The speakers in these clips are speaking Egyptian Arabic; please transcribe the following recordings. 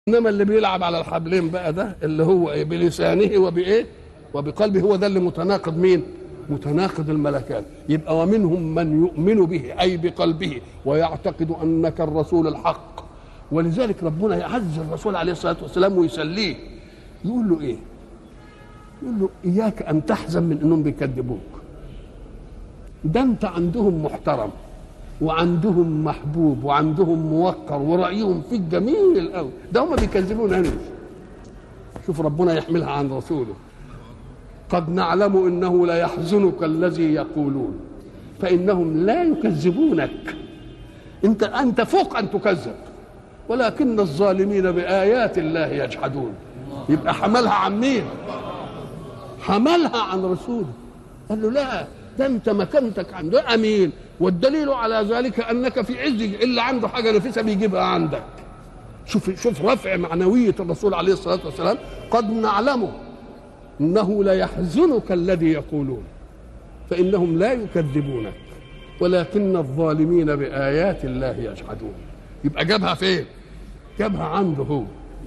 انما اللي بيلعب على الحبلين بقى ده اللي هو ايه بلسانه وبايه وبقلبه هو ده اللي متناقض مين متناقض الملكات يبقى ومنهم من يؤمن به اي بقلبه ويعتقد انك الرسول الحق ولذلك ربنا يعز الرسول عليه الصلاه والسلام ويسليه يقول له ايه يقول له اياك ان تحزن من انهم بيكذبوك ده انت عندهم محترم وعندهم محبوب وعندهم موقر ورأيهم فيك جميل قوي ده هم بيكذبون أنت شوف ربنا يحملها عن رسوله قد نعلم انه لا يحزنك الذي يقولون فانهم لا يكذبونك انت انت فوق ان تكذب ولكن الظالمين بايات الله يجحدون يبقى حملها عن مين حملها عن رسوله قال له لا ده انت مكانتك عنده امين والدليل على ذلك انك في عز اللي عنده حاجه نفيسه بيجيبها عندك شوف شوف رفع معنويه الرسول عليه الصلاه والسلام قد نعلم انه ليحزنك الذي يقولون فانهم لا يكذبونك ولكن الظالمين بايات الله يجحدون يبقى جابها فين جابها عنده هو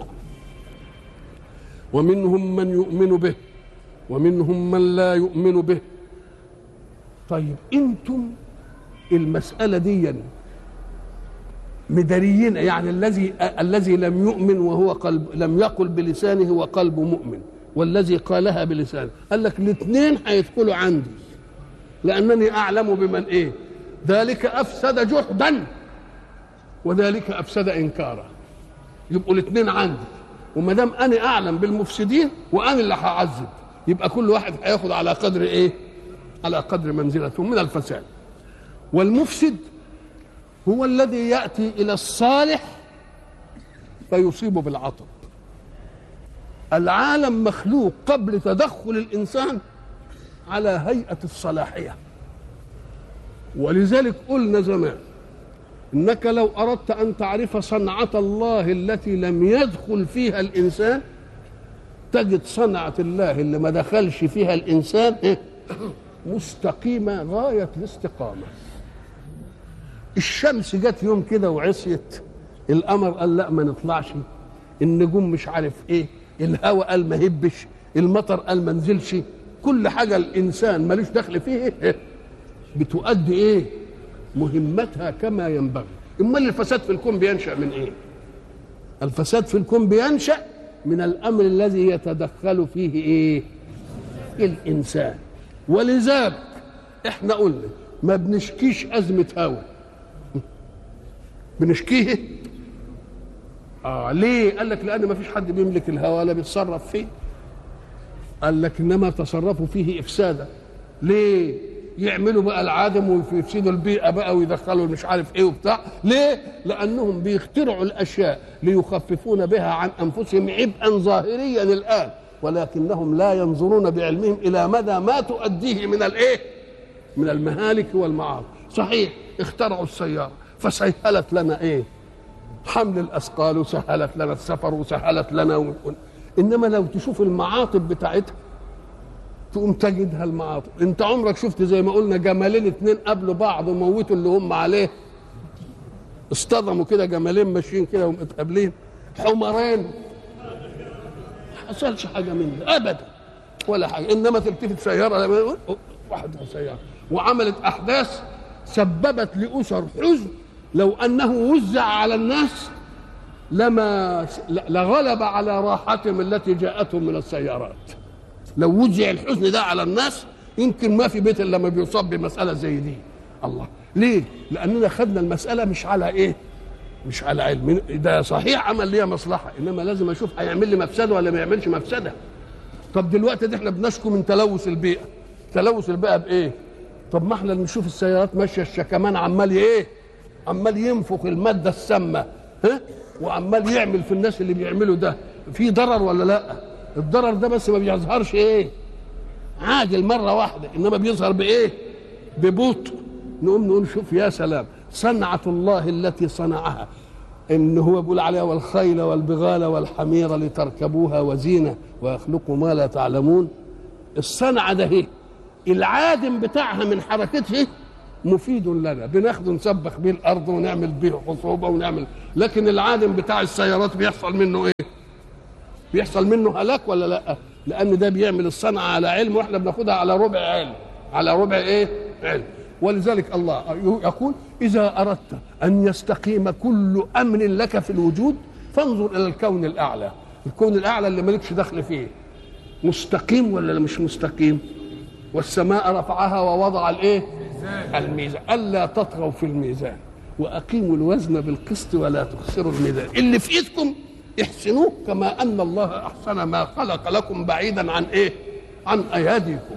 ومنهم من يؤمن به ومنهم من لا يؤمن به طيب انتم المساله دي مداريين يعني الذي الذي لم يؤمن وهو قلب لم يقل بلسانه وقلبه مؤمن والذي قالها بلسانه قال لك الاثنين هيدخلوا عندي لانني اعلم بمن ايه ذلك افسد جحدا وذلك افسد انكارا يبقوا الاثنين عندي وما دام انا اعلم بالمفسدين وانا اللي هعذب يبقى كل واحد هياخد على قدر ايه على قدر منزلته من الفساد والمفسد هو الذي ياتي الى الصالح فيصيبه بالعطب العالم مخلوق قبل تدخل الانسان على هيئه الصلاحيه ولذلك قلنا زمان انك لو اردت ان تعرف صنعه الله التي لم يدخل فيها الانسان تجد صنعه الله اللي ما دخلش فيها الانسان إيه؟ مستقيمه غايه الاستقامه الشمس جت يوم كده وعصيت القمر قال لا ما نطلعش النجوم مش عارف ايه الهواء قال ما هبش المطر قال ما نزلش كل حاجه الانسان ملوش دخل فيه إيه؟ بتؤدي ايه مهمتها كما ينبغي امال الفساد في الكون بينشا من ايه الفساد في الكون بينشا من الامر الذي يتدخل فيه ايه الانسان ولذلك احنا قلنا ما بنشكيش ازمه هوى بنشكيه اه ليه قال لك لان ما فيش حد بيملك الهوى ولا بيتصرف فيه قال لك انما تصرفوا فيه افسادا ليه يعملوا بقى العدم ويفسدوا البيئه بقى ويدخلوا مش عارف ايه وبتاع ليه لانهم بيخترعوا الاشياء ليخففون بها عن انفسهم عبئا ظاهريا الان ولكنهم لا ينظرون بعلمهم الى مدى ما تؤديه من الايه من المهالك والمعاصي صحيح اخترعوا السياره فسهلت لنا ايه حمل الاثقال وسهلت لنا السفر وسهلت لنا و... انما لو تشوف المعاطب بتاعتها تقوم تجدها المعاطب انت عمرك شفت زي ما قلنا جمالين اتنين قبلوا بعض وموتوا اللي هم عليه اصطدموا كده جمالين ماشيين كده ومتقابلين حمرين ما حصلش حاجه من ده ابدا ولا حاجه انما تلتفت سياره واحد سياره وعملت احداث سببت لاسر حزن لو انه وزع على الناس لما لغلب على راحتهم التي جاءتهم من السيارات لو وزع الحزن ده على الناس يمكن ما في بيت الا لما بيصاب بمساله زي دي الله ليه لاننا خدنا المساله مش على ايه مش على علم ده صحيح عمل ليا مصلحه انما لازم اشوف هيعمل لي مفسده ولا ما يعملش مفسده طب دلوقتي دي احنا بنشكو من تلوث البيئه تلوث البيئه بايه طب ما احنا نشوف السيارات ماشيه الشكمان عمال ايه عمال ينفخ الماده السامه ها وعمال يعمل في الناس اللي بيعملوا ده في ضرر ولا لا الضرر ده بس ما بيظهرش ايه عاجل مره واحده انما بيظهر بايه ببطء نقوم نقول شوف يا سلام صنعة الله التي صنعها ان هو بيقول عليها والخيل والبغال والحمير لتركبوها وزينه ويخلق ما لا تعلمون الصنعه ده هي العادم بتاعها من حركته مفيد لنا بناخده نسبخ بيه الارض ونعمل بيه خصوبه ونعمل لكن العادم بتاع السيارات بيحصل منه ايه بيحصل منه هلاك ولا لا لان ده بيعمل الصنعه على علم واحنا بناخدها على ربع علم على ربع ايه علم ولذلك الله يقول اذا اردت ان يستقيم كل امر لك في الوجود فانظر الى الكون الاعلى الكون الاعلى اللي مالكش دخل فيه مستقيم ولا مش مستقيم والسماء رفعها ووضع الايه الميزان الا تطغوا في الميزان واقيموا الوزن بالقسط ولا تخسروا الميزان اللي في ايدكم احسنوه كما ان الله احسن ما خلق لكم بعيدا عن ايه عن اياديكم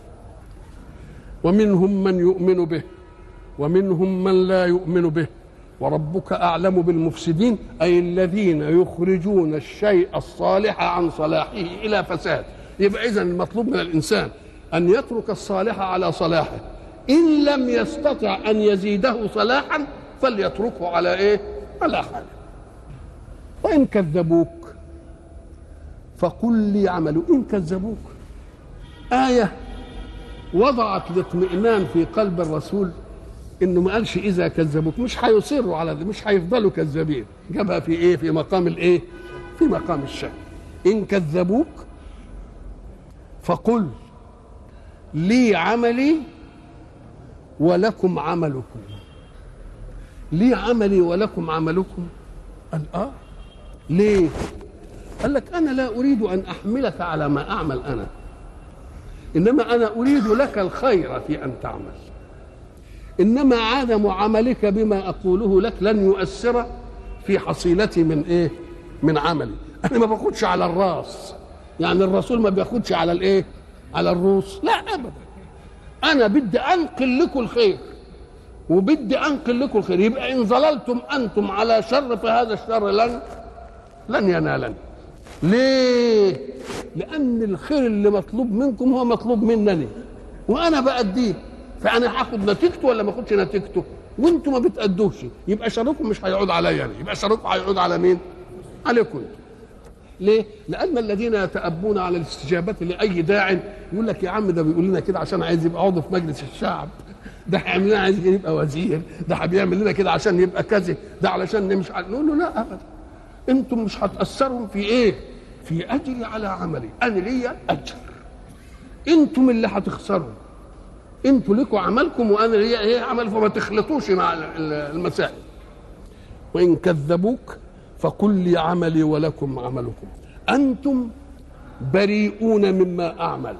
ومنهم من يؤمن به ومنهم من لا يؤمن به وربك اعلم بالمفسدين اي الذين يخرجون الشيء الصالح عن صلاحه الى فساد يبقى اذا المطلوب من الانسان ان يترك الصالح على صلاحه ان لم يستطع ان يزيده صلاحا فليتركه على ايه على حاله وان كذبوك فقل لي عملوا ان كذبوك ايه وضعت الاطمئنان في قلب الرسول انه ما قالش اذا كذبوك مش هيصروا على ده مش هيفضلوا كذابين جابها في ايه في مقام الايه في مقام الشك ان كذبوك فقل لي عملي ولكم عملكم لي عملي ولكم عملكم قال اه ليه قال لك انا لا اريد ان احملك على ما اعمل انا انما انا اريد لك الخير في ان تعمل انما عدم عملك بما اقوله لك لن يؤثر في حصيلتي من ايه من عملي انا ما باخدش على الراس يعني الرسول ما بياخدش على الايه على الروس لا ابدا انا بدي انقل لكم الخير وبدي انقل لكم الخير يبقى ان ظللتم انتم على شر فهذا الشر لن لن ينالني ليه لان الخير اللي مطلوب منكم هو مطلوب منني وانا باديه فانا هاخد نتيجته ولا ما اخدش نتيجته وانتم ما بتادوش يبقى شركم مش هيعود عليا يعني يبقى شركم هيعود على مين عليكم ليه؟ لأن الذين يتأبون على الاستجابة لأي داع يقول لك يا عم ده بيقول لنا كده عشان عايز يبقى عضو في مجلس الشعب ده هيعمل لنا عايز يبقى وزير ده بيعمل لنا كده عشان يبقى كذا ده علشان نمشي نقول له لا أبدا أنتم مش هتأثروا في إيه؟ في أجري على عملي أنا ليا أجر أنتم اللي هتخسروا انتوا لكم عملكم وانا ليا ايه عمل فما تخلطوش مع المسائل وان كذبوك فقل لي عملي ولكم عملكم انتم بريئون مما اعمل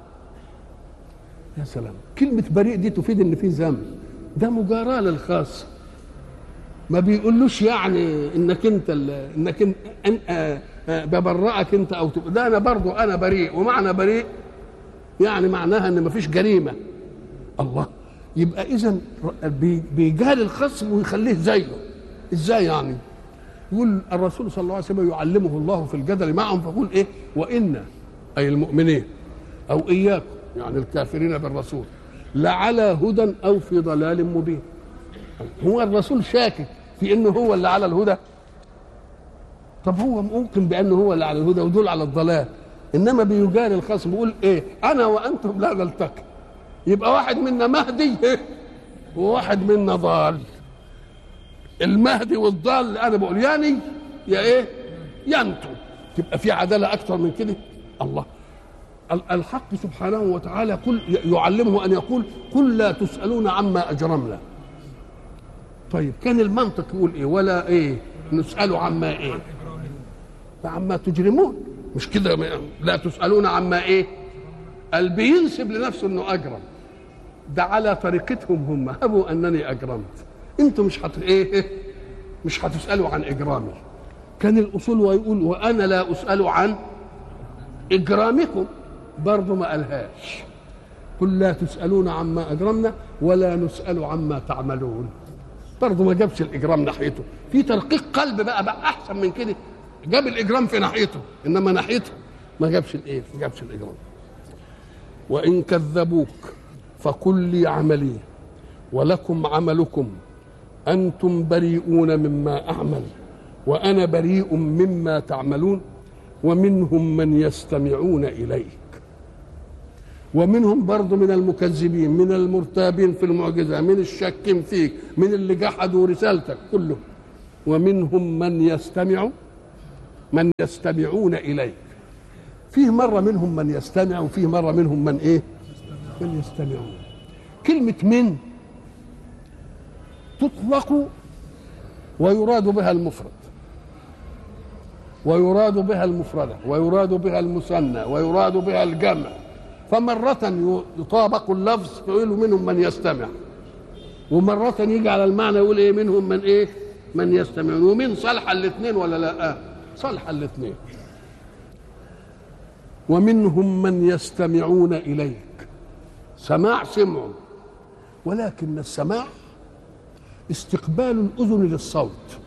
يا سلام كلمة بريء دي تفيد ان في ذنب ده مجاراة للخاص ما بيقولوش يعني انك انت انك انت أن آه آه ببرئك انت او تبقى ده انا برضو انا بريء ومعنى بريء يعني معناها ان مفيش جريمه الله يبقى اذا بيجاري الخصم ويخليه زيه ازاي يعني يقول الرسول صلى الله عليه وسلم يعلمه الله في الجدل معهم فيقول ايه وان اي المؤمنين او اياكم يعني الكافرين بالرسول لعلى هدى او في ضلال مبين هو الرسول شاكك في انه هو اللي على الهدى طب هو ممكن بانه هو اللي على الهدى ودول على الضلال انما بيجاري الخصم بيقول ايه انا وانتم لا نلتقي يبقى واحد منا مهدي وواحد منا ضال المهدي والضال انا بقول يعني يا ايه يا انتم تبقى في عداله اكثر من كده الله الحق سبحانه وتعالى كل يعلمه ان يقول قل لا تسالون عما اجرمنا طيب كان المنطق يقول ايه ولا ايه نساله عما ايه عما تجرمون مش كده لا تسالون عما ايه قال بينسب لنفسه انه اجرم ده على طريقتهم هم هبوا انني اجرمت انتم مش هت ايه مش هتسالوا عن اجرامي كان الاصول ويقول وانا لا اسال عن اجرامكم برضه ما قالهاش قل لا تسالون عما اجرمنا ولا نسال عما تعملون برضه ما جابش الاجرام ناحيته في ترقيق قلب بقى بقى احسن من كده جاب الاجرام في ناحيته انما ناحيته ما جابش الايه ما جابش الاجرام وان كذبوك فقل لي عملي ولكم عملكم انتم بريئون مما اعمل وانا بريء مما تعملون ومنهم من يستمعون اليك ومنهم برضه من المكذبين من المرتابين في المعجزة من الشاكين فيك من اللي جحدوا رسالتك كله ومنهم من يستمع من يستمعون إليك فيه مرة منهم من يستمع وفيه مرة منهم من إيه من يستمعون كلمة من تطلق ويراد بها المفرد ويراد بها المفردة ويراد بها المثنى ويراد بها الجمع فمرة يطابق اللفظ يقول منهم من يستمع ومرة يجي على المعنى يقول ايه منهم من ايه من يستمعون ومن صالح الاثنين ولا لا آه صالح الاثنين ومنهم من يستمعون إليك سماع سمع ولكن السماع استقبال الأذن للصوت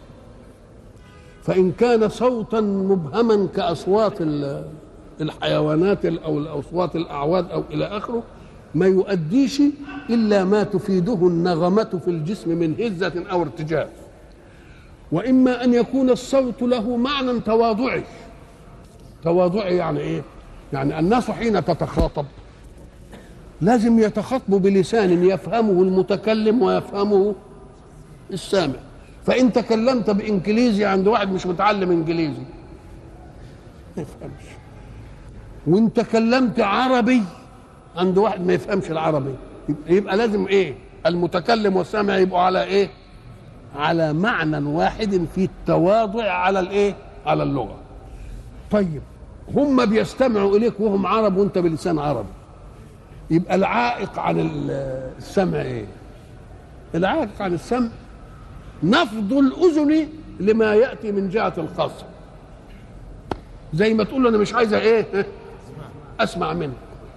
فإن كان صوتا مبهما كأصوات الحيوانات أو الأصوات الأعواد أو إلى آخره ما يؤديش إلا ما تفيده النغمة في الجسم من هزة أو ارتجاف وإما أن يكون الصوت له معنى تواضعي تواضعي يعني إيه؟ يعني الناس حين تتخاطب لازم يتخاطبوا بلسان يفهمه المتكلم ويفهمه السامع فإن تكلمت بإنجليزي عند واحد مش متعلم إنجليزي ما يفهمش وإن تكلمت عربي عند واحد ما يفهمش العربي يبقى لازم إيه المتكلم والسامع يبقوا على إيه على معنى واحد في التواضع على الإيه على اللغة طيب هم بيستمعوا إليك وهم عرب وأنت بلسان عربي يبقى العائق عن السمع إيه العائق عن السمع نفض الاذن لما ياتي من جهه الخصم زي ما تقول له انا مش عايزه ايه اسمع منك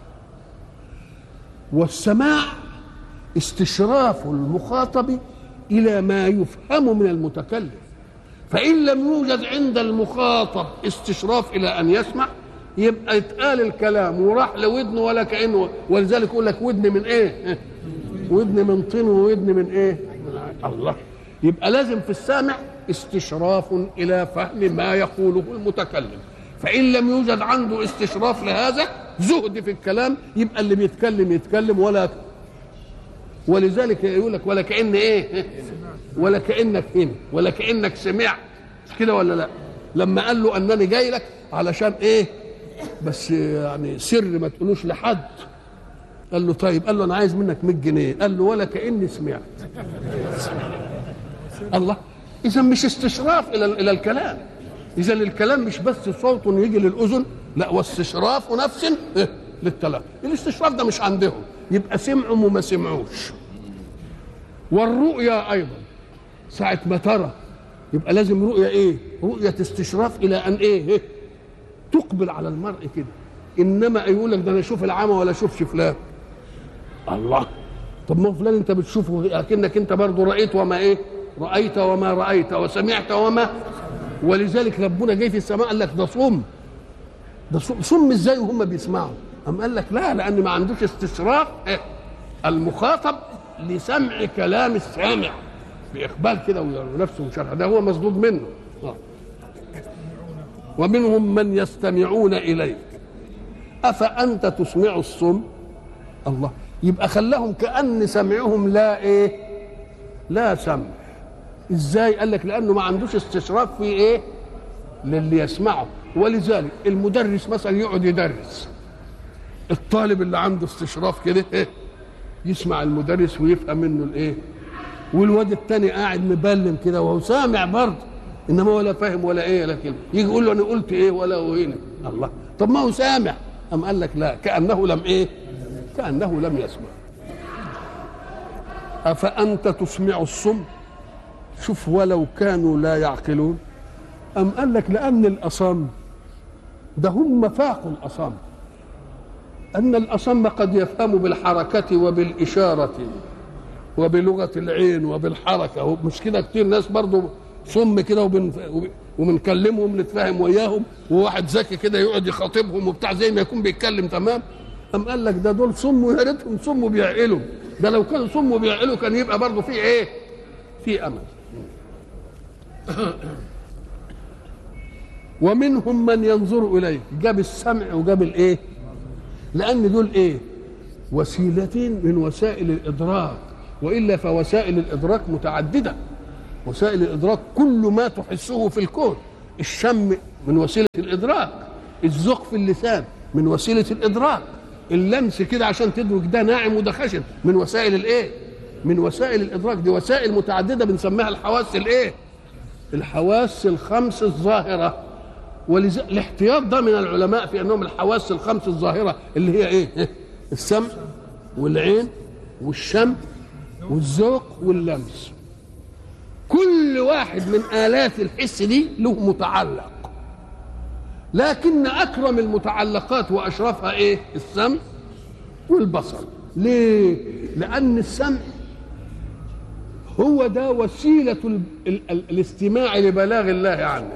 والسماع استشراف المخاطب الى ما يفهم من المتكلم فان لم يوجد عند المخاطب استشراف الى ان يسمع يبقى يتقال الكلام وراح لودنه ولا كانه ولذلك يقول لك ودن من ايه ودن من طين وودن من ايه الله يبقى لازم في السامع استشراف الى فهم ما يقوله المتكلم فان لم يوجد عنده استشراف لهذا زهد في الكلام يبقى اللي بيتكلم يتكلم ولا ولذلك يقول لك ولا كان ايه ولا كانك هنا ولا كانك سمعت مش كده ولا لا لما قال له انني جاي لك علشان ايه بس يعني سر ما تقولوش لحد قال له طيب قال له انا عايز منك 100 جنيه قال له ولا كاني سمعت الله اذا مش استشراف الى الى الكلام اذا الكلام مش بس صوت يجي للاذن لا واستشراف نفس للكلام الاستشراف ده مش عندهم يبقى سمعوا وما سمعوش والرؤيا ايضا ساعه ما ترى يبقى لازم رؤيا ايه رؤيه استشراف الى ان ايه, إيه؟ تقبل على المرء كده انما يقول لك ده انا اشوف العمى ولا اشوفش فلان الله طب ما فلان انت بتشوفه اكنك انت برضه رايت وما ايه رايت وما رايت وسمعت وما ولذلك ربنا جاي في السماء قال لك ده صم ده صم, صم ازاي وهم بيسمعوا أم قال لك لا لأن ما عندوش استشراف إيه؟ المخاطب لسمع كلام السامع بإقبال كده ونفسه وشرح ده هو مصدود منه آه. ومنهم من يستمعون إليك أفأنت تسمع الصم الله يبقى خلاهم كأن سمعهم لا إيه لا سمع ازاي قال لك لانه ما عندوش استشراف في ايه للي يسمعه ولذلك المدرس مثلا يقعد يدرس الطالب اللي عنده استشراف كده إيه؟ يسمع المدرس ويفهم منه الايه والواد التاني قاعد مبلم كده وهو سامع برضه انما ولا فاهم ولا ايه ولا كلمه يجي يقول له انا قلت ايه ولا هنا الله طب ما هو سامع ام قال لك لا كانه لم ايه كانه لم يسمع افانت تسمع الصم شوف ولو كانوا لا يعقلون أم قال لك لأن الأصم ده هم فاقوا الأصم أن الأصم قد يفهم بالحركة وبالإشارة وبلغة العين وبالحركة مش كده كتير ناس برضو صم كده وبن وبنكلمهم نتفاهم وياهم وواحد ذكي كده يقعد يخاطبهم وبتاع زي ما يكون بيتكلم تمام أم قال لك ده دول صم ويا ريتهم صم وبيعقلوا ده لو كانوا صم وبيعقلوا كان يبقى برضه في ايه؟ في امل ومنهم من ينظر اليه جاب السمع وجاب الايه لان دول ايه وسيلتين من وسائل الإدراك وإلا فوسائل الإدراك متعددة وسائل الإدراك كل ما تحسه في الكون الشم من وسيلة الإدراك الذوق في اللسان من وسيلة الإدراك اللمس كده عشان تدرك ده ناعم وده خشن من وسائل الإيه؟ من وسائل الإدراك دي وسائل متعددة بنسميها الحواس الإيه؟ الحواس الخمس الظاهرة ولذا الاحتياط ده من العلماء في أنهم الحواس الخمس الظاهرة اللي هي إيه؟ السمع والعين والشم والذوق واللمس كل واحد من آلات الحس دي له متعلق لكن أكرم المتعلقات وأشرفها إيه السمع والبصر ليه لأن السمع هو ده وسيلة ال ال ال الاستماع لبلاغ الله عنه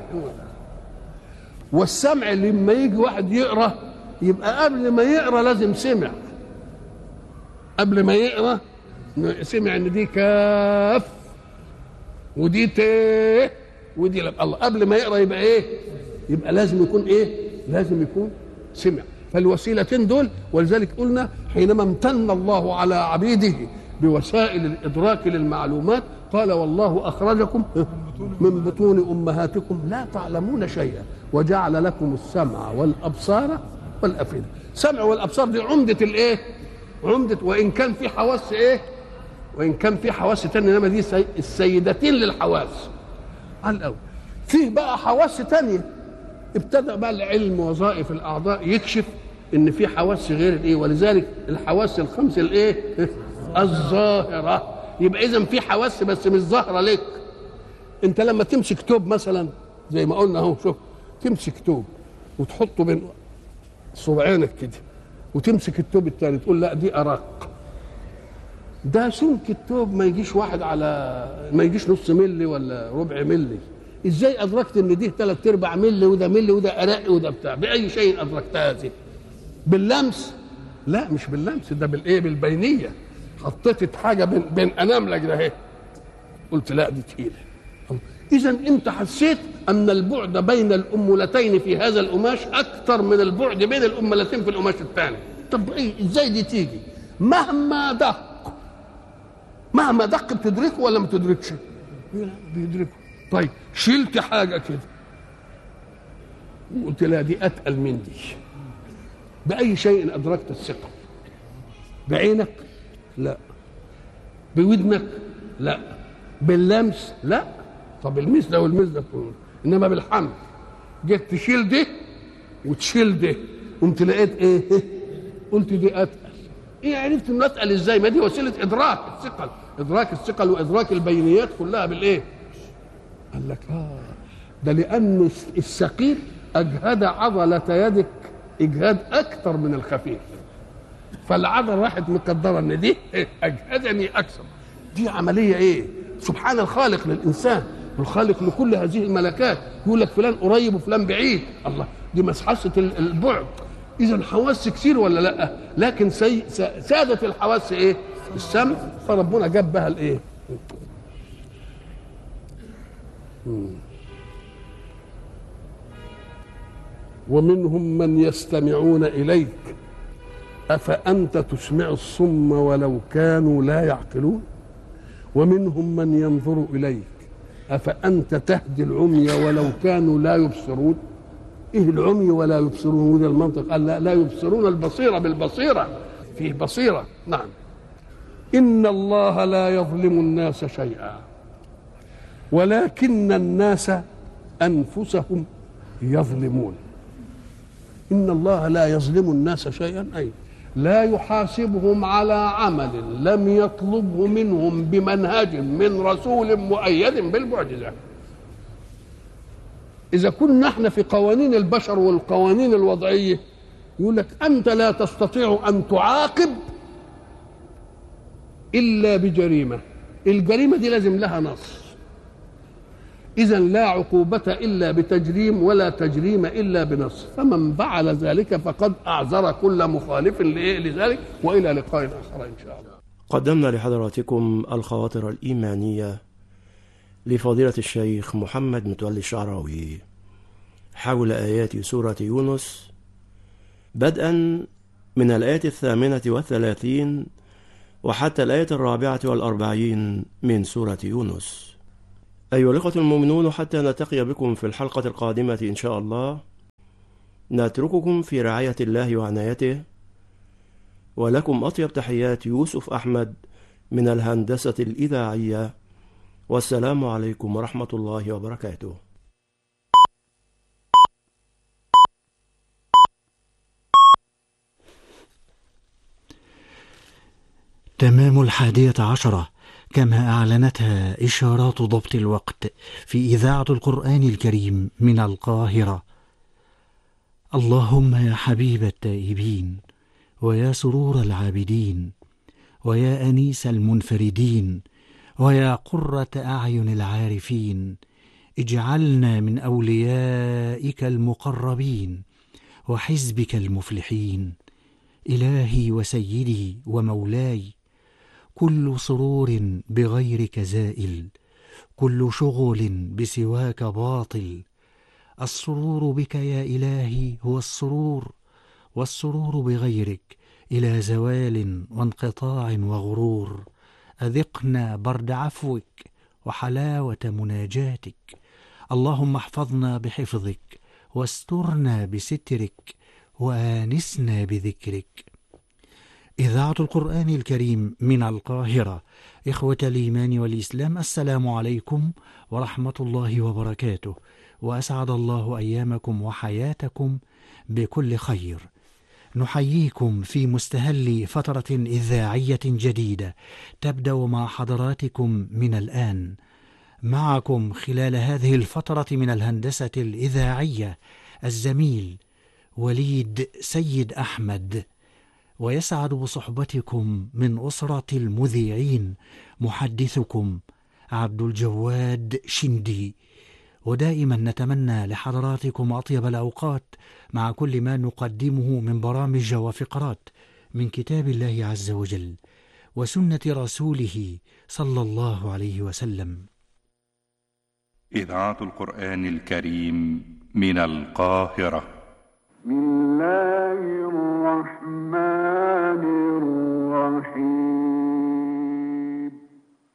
والسمع لما يجي واحد يقرأ يبقى قبل ما يقرأ لازم سمع قبل ما يقرأ سمع ان دي كاف ودي ت ودي لب. الله قبل ما يقرا يبقى ايه يبقى لازم يكون ايه لازم يكون سمع فالوسيلتين دول ولذلك قلنا حينما امتن الله على عبيده بوسائل الادراك للمعلومات قال والله اخرجكم من بطون امهاتكم لا تعلمون شيئا وجعل لكم السمع والابصار والافئده سمع والابصار دي عمده الايه عمده وان كان في حواس ايه وان كان في حواس تانية انما دي السيدتين للحواس على الاول فيه بقى حواس تانية ابتدى بقى العلم وظائف الاعضاء يكشف ان في حواس غير الايه ولذلك الحواس الخمس الايه الظاهره يبقى اذا في حواس بس مش ظاهره لك انت لما تمسك توب مثلا زي ما قلنا اهو شوف تمسك توب وتحطه بين صبعينك كده وتمسك التوب الثاني تقول لا دي ارق ده سمك التوب ما يجيش واحد على ما يجيش نص ملي ولا ربع ملي ازاي ادركت ان دي ثلاث ارباع ملي وده ملي وده ارق وده بتاع باي شيء ادركتها دي باللمس لا مش باللمس ده بالايه بالبينيه حطيت حاجه بين بين اناملك ده اهي قلت لا دي تقيله اذا انت حسيت ان البعد بين الامولتين في هذا القماش اكثر من البعد بين الامولتين في القماش الثاني طب ايه ازاي دي تيجي مهما دق مهما دق بتدركه ولا ما تدركش بيدركه طيب شلت حاجه كده وقلت لا دي اتقل من دي باي شيء ادركت الثقه بعينك لا بودنك لا باللمس لا طب المس ده والمس ده انما بالحمل جيت تشيل ده وتشيل ده قمت لقيت ايه قلت دي اتقل ايه عرفت انه اتقل ازاي ما دي وسيله ادراك الثقل ادراك الثقل وادراك البينيات كلها بالايه قال لك اه ده لان الثقيل اجهد عضله يدك اجهاد اكثر من الخفيف فالعضله راحت مقدره ان دي اجهدني اكثر دي عمليه ايه سبحان الخالق للانسان الخالق لكل هذه الملكات يقول لك فلان قريب وفلان بعيد الله دي مسحسه البعد اذا حواس كتير ولا لا لكن سي سادت الحواس ايه السمع فربنا جاب بها الايه ومنهم من يستمعون اليك افانت تسمع الصم ولو كانوا لا يعقلون ومنهم من ينظر اليك افانت تهدي العمي ولو كانوا لا يبصرون ايه العمي ولا يبصرون وده المنطق قال لا, لا يبصرون البصيره بالبصيره فيه بصيره نعم ان الله لا يظلم الناس شيئا ولكن الناس انفسهم يظلمون ان الله لا يظلم الناس شيئا اي لا يحاسبهم على عمل لم يطلبه منهم بمنهج من رسول مؤيد بالمعجزه اذا كنا احنا في قوانين البشر والقوانين الوضعيه يقول لك انت لا تستطيع ان تعاقب الا بجريمه الجريمه دي لازم لها نص اذا لا عقوبه الا بتجريم ولا تجريم الا بنص فمن فعل ذلك فقد اعذر كل مخالف لذلك والى لقاء اخر ان شاء الله قدمنا لحضراتكم الخواطر الإيمانية لفضيلة الشيخ محمد متولي الشعراوي حول آيات سورة يونس بدءا من الآية الثامنة والثلاثين وحتى الآية الرابعة والأربعين من سورة يونس أيها الأخوة المؤمنون حتى نلتقي بكم في الحلقة القادمة إن شاء الله نترككم في رعاية الله وعنايته ولكم أطيب تحيات يوسف أحمد من الهندسة الإذاعية والسلام عليكم ورحمة الله وبركاته تمام الحادية عشرة كما أعلنتها إشارات ضبط الوقت في إذاعة القرآن الكريم من القاهرة اللهم يا حبيب التائبين ويا سرور العابدين ويا أنيس المنفردين ويا قرة أعين العارفين اجعلنا من أوليائك المقربين وحزبك المفلحين إلهي وسيدي ومولاي كل سرور بغيرك زائل كل شغل بسواك باطل السرور بك يا إلهي هو السرور والسرور بغيرك إلى زوال وانقطاع وغرور أذقنا برد عفوك وحلاوة مناجاتك اللهم احفظنا بحفظك واسترنا بسترك وآنسنا بذكرك إذاعة القرآن الكريم من القاهرة إخوة الإيمان والإسلام السلام عليكم ورحمة الله وبركاته وأسعد الله أيامكم وحياتكم بكل خير نحييكم في مستهل فترة إذاعية جديدة تبدأ مع حضراتكم من الآن معكم خلال هذه الفترة من الهندسة الإذاعية الزميل وليد سيد أحمد ويسعد بصحبتكم من أسرة المذيعين محدثكم عبد الجواد شندي ودائما نتمنى لحضراتكم أطيب الأوقات مع كل ما نقدمه من برامج وفقرات من كتاب الله عز وجل وسنة رسوله صلى الله عليه وسلم إذاعة القرآن الكريم من القاهرة بسم الله